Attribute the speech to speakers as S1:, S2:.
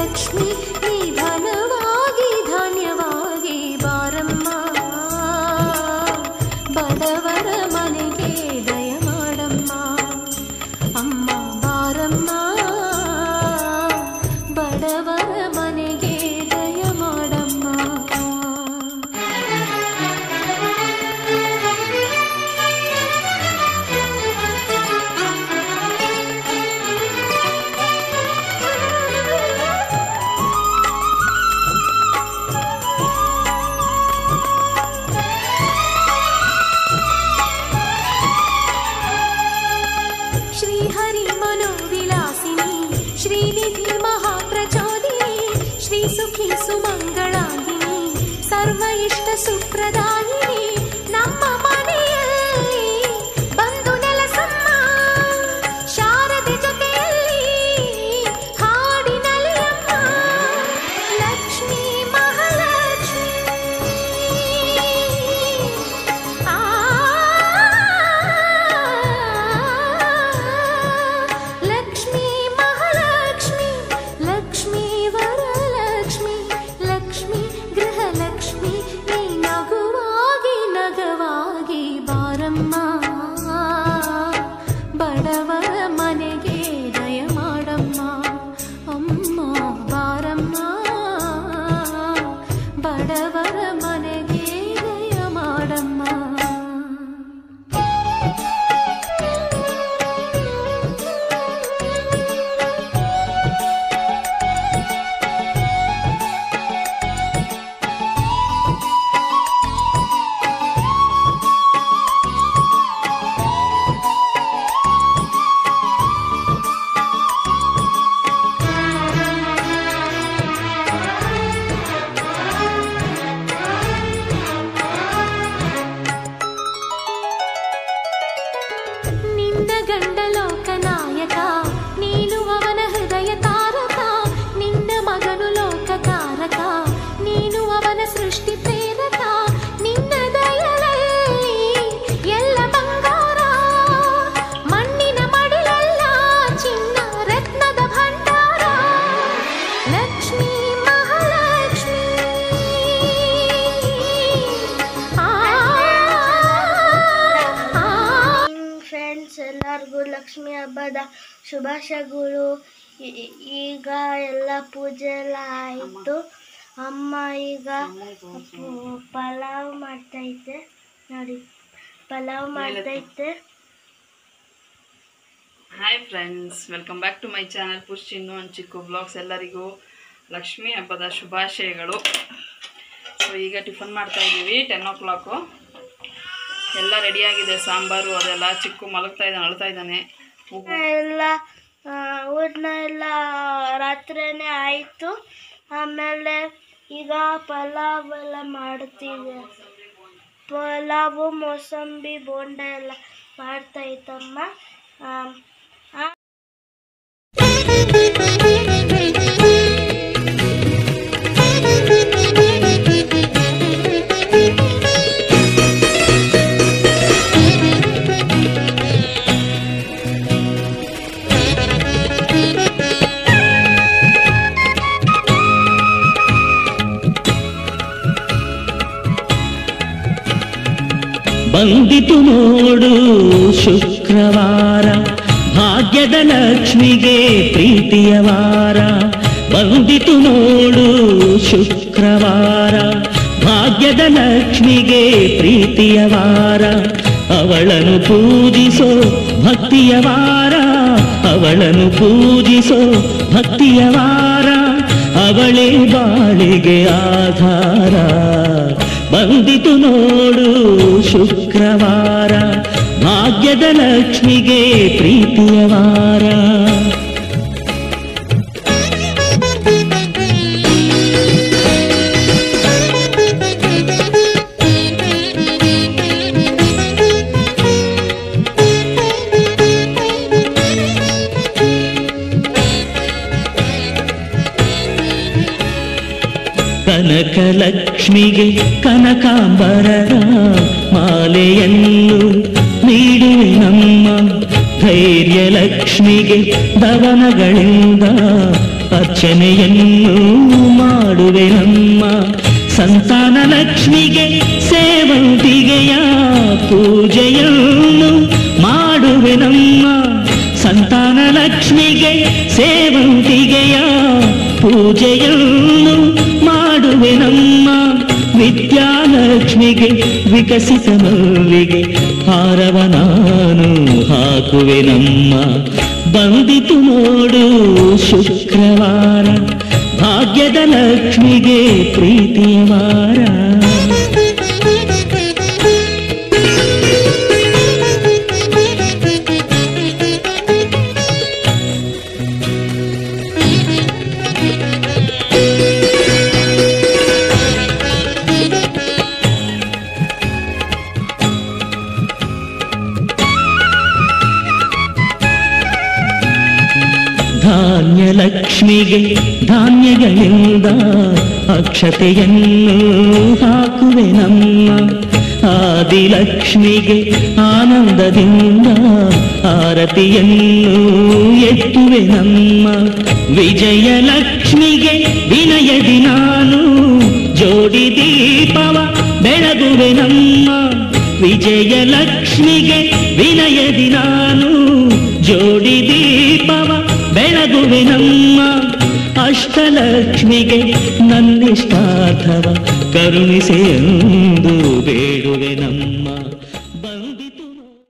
S1: ಲಕ್ಷ್ಮಿ ನೀ ಧನವಾಗಿ ಧಾನ್ಯವಾಗಿ ಬಾರಮ್ಮ ಬಡವರ ಮನೆಗೆ ದಯ ಮಾಡಮ್ಮ ಅಮ್ಮ ಬಾರಮ್ಮ ಬಡವರ ಮನೆಗೆ ದಯ ಮಾಡಮ್ಮ श्रीहरि मनोविलासिनी श्रीनिधि महाप्रचोदिनी श्रीसुखी सुमङ्गलाङ्गिनी सर्व इष्ट सुप्रदायिनी ನಮ್ಮ ಮನೆಯಲ್ಲಿ ಬಂದು ನೆಲಸಮ್ಮ ಶಾರದೆ ಜೊತೆಯಲ್ಲಿ ಹಾಡಿನಲ್ಲಿ ಅಮ್ಮ ಲಕ್ಷ್ಮೀ ಮಹಾಲಕ್ಷ್ಮೀ ಆ ಲಕ್ಷ್ಮೀ ಮಹಾಲಕ್ಷ್ಮಿ ಲಕ್ಷ್ಮೀ ವರಲಕ್ಷ್ಮಿ ಲಕ್ಷ್ಮಿ ಗೃಹಲಕ್ಷ್ಮಿ ನೀ ನಗುವಾಗಿ ನಗವಾಗಿ ಬಾರಮ್ಮ ಬಡವರ ಮನೆಗೆ ದಯ ಮಾಡಮ್ಮ ಅಮ್ಮ ಬಾರಮ್ಮ ಬಡವರ ಮನೆಗೆ ದಯ ಮಾಡಮ್ಮ ನಿನ್ನ ಗಂಡ ಲೋಕನಾಯಕ ನೀನು ಅವನ ಹೃದಯ ತಾರಕ ನಿನ್ನ ಮಗನು ಲೋಕಕಾರಕ ನೀನು ಅವನ ಸೃಷ್ಟಿ ಪ್ರೇರಕ ನಿನ್ನ ದಯದಲ್ಲಿ ಎಲ್ಲ ಬಂಗಾರ ಮಣ್ಣಿನ ಮಡಿಲಲ್ಲ ಚಿನ್ನ ರತ್ನದ ಭಂಡಾರ ಲಕ್ಷ್ಮೀ ಮಹಾಲಕ್ಷ್ಮೀ ಆ ಆ
S2: ಫ್ರೆಂಡ್ಸ್ ಎಲ್ಲರಿಗೂ ಲಕ್ಷ್ಮಿ ಹಬ್ಬದ ಶುಭಾಶಯಗಳು ಈ- ಈಗ ಎಲ್ಲ ಪೂಜೆ ಎಲ್ಲ ಆಯಿತು ಅಮ್ಮ ಈಗ ಪು- ಪಲಾವ್ ಮಾಡ್ತೈತೆ ನೋಡಿ ಪಲಾವ್ ಮಾಡ್ತೈತೆ
S3: hi friends welcome back to my channel Push Chinnu and Chikku blogs ಎಲ್ಲರಿಗೂ ಲಕ್ಷ್ಮೀ ಹಬ್ಬದ ಶುಭಾಶಯಗಳು ಸೊ ಈಗ ಟಿಫನ್ ಮಾಡ್ತಾ ಇದ್ದೀವಿ ಟೆನ್ ಓ ಕ್ಲಾಕು ಎಲ್ಲ ರೆಡಿಯಾಗಿದೆ ಸಾಂಬಾರು ಅದೆಲ್ಲ ಚಿಕ್ಕು ಮಲಗ್ತಾ ಇದ್ದಾನೆ ಅಳ್ತಾ ಇದ್ದಾನೆ ಉಪ್ಪು
S2: ಎಲ್ಲ ಊಟನ ಎಲ್ಲ ರಾತ್ರಿನೇ ಆಯಿತು ಆಮೇಲೆ ಈಗ ಪಲಾವ್ ಎಲ್ಲ ಮಾಡ್ತೀವಿ ಪಲಾವು ಮೋಸಂಬಿ ಬೋಂಡ ಎಲ್ಲ ಮಾಡ್ತೈತಮ್ಮ ಆಮ್, ಆ-
S4: ಬಂದಿತು ನೋಡು ಶುಕ್ರವಾರ ಭಾಗ್ಯದ ಲಕ್ಷ್ಮಿಗೆ ಪ್ರೀತಿಯ ವಾರ ಬಂದಿತು ನೋಡು ಶುಕ್ರವಾರ ಭಾಗ್ಯದ ಲಕ್ಷ್ಮಿಗೆ ಪ್ರೀತಿಯ ವಾರ ಅವಳನ್ನು ಪೂಜಿಸೋ ಭಕ್ತಿಯ ವಾರ ಅವಳನ್ನು ಪೂಜಿಸೋ ಭಕ್ತಿಯ ವಾರ ಅವಳೇ ಬಾಳಿಗೆ ಆಧಾರ ಬಂದಿತು ನೋಡು ಶುಕ್ರವಾರ ಭಾಗ್ಯದ ಲಕ್ಷ್ಮಿಗೆ ಪ್ರೀತಿಯ ವಾರ ಕನಕಲಕ್ಷ್ಮಿಗೆ ಕನಕಾಂಬರದ ಮಾಲೆಯನ್ನು ನೀಡುವೆ ನಮ್ಮ ಧೈರ್ಯ ಲಕ್ಷ್ಮಿಗೆ ದವನಗಳಿಂದ ಅರ್ಚ ಅರ್ಚನೆಯನ್ನು ಮಾಡುವೆ ನಮ್ಮ ಸಂತಾನ ಲಕ್ಷ್ಮಿಗೆ ಸೇವಂತಿಗೆಯ ಪೂಜೆಯನ್ನು ಮಾಡುವೆ ನಮ್ಮ ಸಂತಾನ ಲಕ್ಷ್ಮಿಗೆ ಸೇವಂತಿಗೆಯ ಪೂಜೆಯನ್ನು ಮಾಡುವೆ ನಮ್ಮ ವಿದ್ಯಾಲಕ್ಷ್ಮಿಗೆ ವಿಕಸಿತ ಮಲ್ಲಿಗೆ ಹಾರವ ನಾನು ಹಾಕುವೆ ನಮ್ಮ ಬಂದಿತು ನೋಡು ಶುಕ್ರವಾರ ಭಾಗ್ಯದ ಲಕ್ಷ್ಮಿಗೆ ಪ್ರೀತಿಯ ವಾರ ಧಾನ್ಯ ಲಕ್ಷ್ಮಿಗೆ ಧಾನ್ಯಗಳಿಂದ ಅಕ್ಷತೆಯನ್ನು ಹಾಕುವೆ ನಮ್ಮ ಆದಿಲಕ್ಷ್ಮಿಗೆ ಆನಂದದಿಂದ ಆರತಿಯನ್ನು ಎತ್ತುವೆ ನಮ್ಮ ವಿಜಯಲಕ್ಷ್ಮಿಗೆ ವಿನಯದಿ ನಾನು ಜೋಡಿ ದೀಪವ ಬೆಳಗುವೆ ನಮ್ಮ ವಿಜಯಲಕ್ಷ್ಮಿಗೆ ವಿನಯದಿ ನಾನು ಜೋಡಿ ದೀಪವ ಬೆಳಗುವೆ ನಮ್ಮ ಅಷ್ಟಲಕ್ಷ್ಮಿಗೆ ನನ್ನಿಷ್ಟಾರ್ಥವ ಕರುಣಿಸೆ ಎಂದು ಬೇಡ